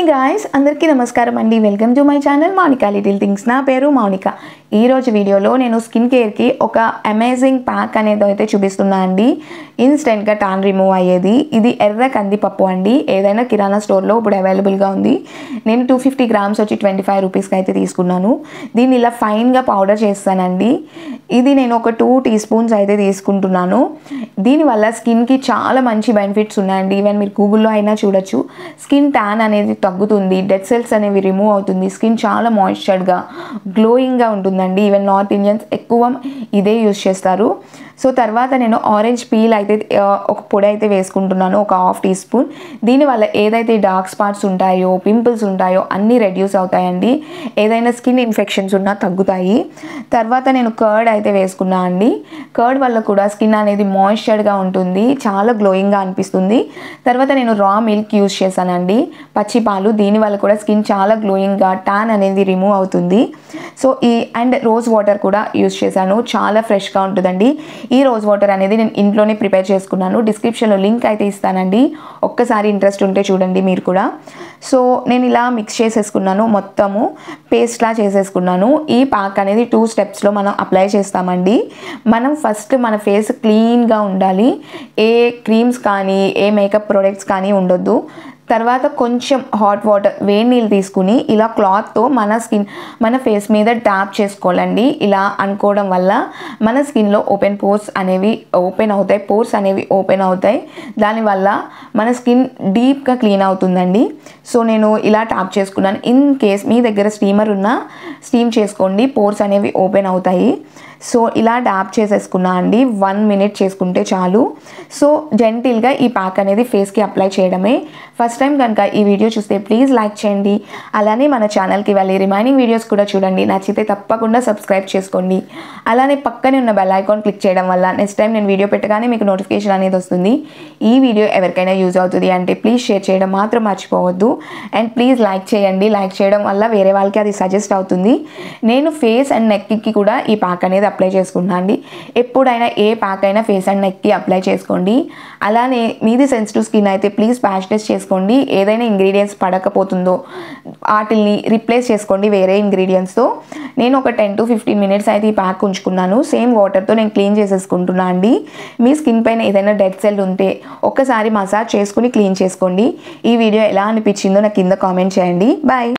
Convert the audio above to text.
guys అందరికీ నమస్కారం అండి welcome to my channel Mounika little things నా పేరు మౌనిక ఈరోజు వీడియోలో నేను స్కిన్ కేర్కి ఒక అమేజింగ్ ప్యాక్ అనేది అయితే చూపిస్తున్నా అండి ఇన్స్టెంట్గా టాన్ రిమూవ్ అయ్యేది ఇది ఎర్ర కందిపప్పు అండి ఏదైనా కిరాణా స్టోర్లో ఇప్పుడు అవైలబుల్గా ఉంది నేను టూ ఫిఫ్టీ గ్రామ్స్ వచ్చి ట్వంటీ ఫైవ్ రూపీస్కి అయితే తీసుకున్నాను దీన్ని ఇలా ఫైన్గా పౌడర్ చేస్తానండి ఇది నేను ఒక టూ టీ స్పూన్స్ అయితే తీసుకుంటున్నాను దీనివల్ల స్కిన్కి చాలా మంచి బెనిఫిట్స్ ఉన్నాయండి ఈవెన్ మీరు గూగుల్లో అయినా చూడొచ్చు స్కిన్ ట్యాన్ అనేది తగ్గుతుంది డెడ్ సెల్స్ అనేవి రిమూవ్ అవుతుంది స్కిన్ చాలా మాయిశ్చర్డ్గా గ్లోయింగ్గా ఉంటుందండి ఈవెన్ నార్త్ ఇండియన్స్ ఎక్కువ ఇదే యూస్ చేస్తారు సో తర్వాత నేను ఆరెంజ్ పీల్ అయితే ఆ, ఒక పొడి అయితే వేసుకుంటున్నాను ఒక హాఫ్ టీ స్పూన్ దీనివల్ల ఏదైతే డార్క్ స్పాట్స్ ఉంటాయో పింపుల్స్ ఉంటాయో అన్నీ రెడ్యూస్ అవుతాయండి ఏదైనా స్కిన్ ఇన్ఫెక్షన్స్ ఉన్నా తగ్గుతాయి తర్వాత నేను కర్డ్ అయితే వేసుకున్నా అండి కర్డ్ వల్ల కూడా స్కిన్ అనేది మాయిశ్చర్డ్గా ఉంటుంది చాలా గ్లోయింగ్గా అనిపిస్తుంది తర్వాత నేను రా మిల్క్ యూస్ చేశానండి పచ్చి పాలు దీనివల్ల కూడా స్కిన్ చాలా గ్లోయింగ్గా ట్యాన్ అనేది రిమూవ్ అవుతుంది సో ఈ అండ్ రోజ్ వాటర్ కూడా యూస్ చేశాను చాలా ఫ్రెష్గా ఉంటుందండి ఈ రోజ్ వాటర్ అనేది నేను ఇంట్లోనే ప్రిపేర్ చేసుకున్నాను డిస్క్రిప్షన్లో లింక్ అయితే ఇస్తానండి ఒక్కసారి ఇంట్రెస్ట్ ఉంటే చూడండి మీరు కూడా సో నేను ఇలా మిక్స్ చేసేసుకున్నాను మొత్తము పేస్ట్లా చేసేసుకున్నాను ఈ ప్యాక్ అనేది టూ స్టెప్స్లో మనం అప్లై చేస్తామండి మనం ఫస్ట్ మన ఫేస్ క్లీన్గా ఉండాలి ఏ క్రీమ్స్ కానీ ఏ మేకప్ ప్రొడక్ట్స్ కానీ ఉండొద్దు తర్వాత కొంచెం హాట్ వాటర్ వేడి నీళ్ళు తీసుకుని ఇలా క్లాత్తో మన స్కిన్ మన ఫేస్ మీద ట్యాప్ చేసుకోవాలండి ఇలా అనుకోవడం వల్ల మన స్కిన్లో ఓపెన్ పోర్స్ అనేవి ఓపెన్ అవుతాయి పోర్స్ అనేవి ఓపెన్ అవుతాయి దానివల్ల మన స్కిన్ డీప్గా క్లీన్ అవుతుందండి సో నేను ఇలా ట్యాప్ చేసుకున్నాను ఇన్ కేస్ మీ దగ్గర స్టీమర్ ఉన్నా స్టీమ్ చేసుకోండి పోర్స్ అనేవి ఓపెన్ అవుతాయి సో ఇలా ట్యాప్ చేసేసుకున్నా అండి వన్ మినిట్ చేసుకుంటే చాలు సో జెంటిల్గా ఈ ప్యాక్ అనేది ఫేస్కి అప్లై చేయడమే ఫస్ట్ టైం కనుక ఈ వీడియో చూస్తే ప్లీజ్ లైక్ చేయండి అలానే మన ఛానల్కి వెళ్ళి రిమైనింగ్ వీడియోస్ కూడా చూడండి నచ్చితే తప్పకుండా సబ్స్క్రైబ్ చేసుకోండి అలానే పక్కనే ఉన్న బెల్ ఐకాన్ క్లిక్ చేయడం వల్ల నెక్స్ట్ టైం నేను వీడియో పెట్టగానే మీకు నోటిఫికేషన్ అనేది వస్తుంది ఈ వీడియో ఎవరికైనా యూజ్ అవుతుంది అంటే ప్లీజ్ షేర్ చేయడం మాత్రం మర్చిపోవద్దు అండ్ ప్లీజ్ లైక్ చేయండి లైక్ చేయడం వల్ల వేరే వాళ్ళకి అది సజెస్ట్ అవుతుంది నేను ఫేస్ అండ్ నెక్కి కూడా ఈ ప్యాక్ అనేది అప్లై చేసుకుంటున్నాను అండి ఎప్పుడైనా ఏ ప్యాక్ అయినా ఫేస్ అండ్ నెక్కి అప్లై చేసుకోండి అలానే మీది సెన్సిటివ్ స్కిన్ అయితే ప్లీజ్ ప్యాచ్ టెస్ట్ చేసుకోండి ఏదైనా ఇంగ్రీడియంట్స్ పడకపోతుందో వాటిల్ని రీప్లేస్ చేసుకోండి వేరే ఇంగ్రీడియంట్స్తో నేను ఒక టెన్ టు ఫిఫ్టీన్ మినిట్స్ అయితే ఈ ప్యాక్ ఉంచుకున్నాను సేమ్ వాటర్తో నేను క్లీన్ చేసేసుకుంటున్నా అండి మీ స్కిన్ పైన ఏదైనా డెడ్ సెల్ ఉంటే ఒక్కసారి మసాజ్ చేసుకుని క్లీన్ చేసుకోండి ఈ వీడియో ఎలా అనిపించిందో నాకు కింద కామెంట్ చేయండి బాయ్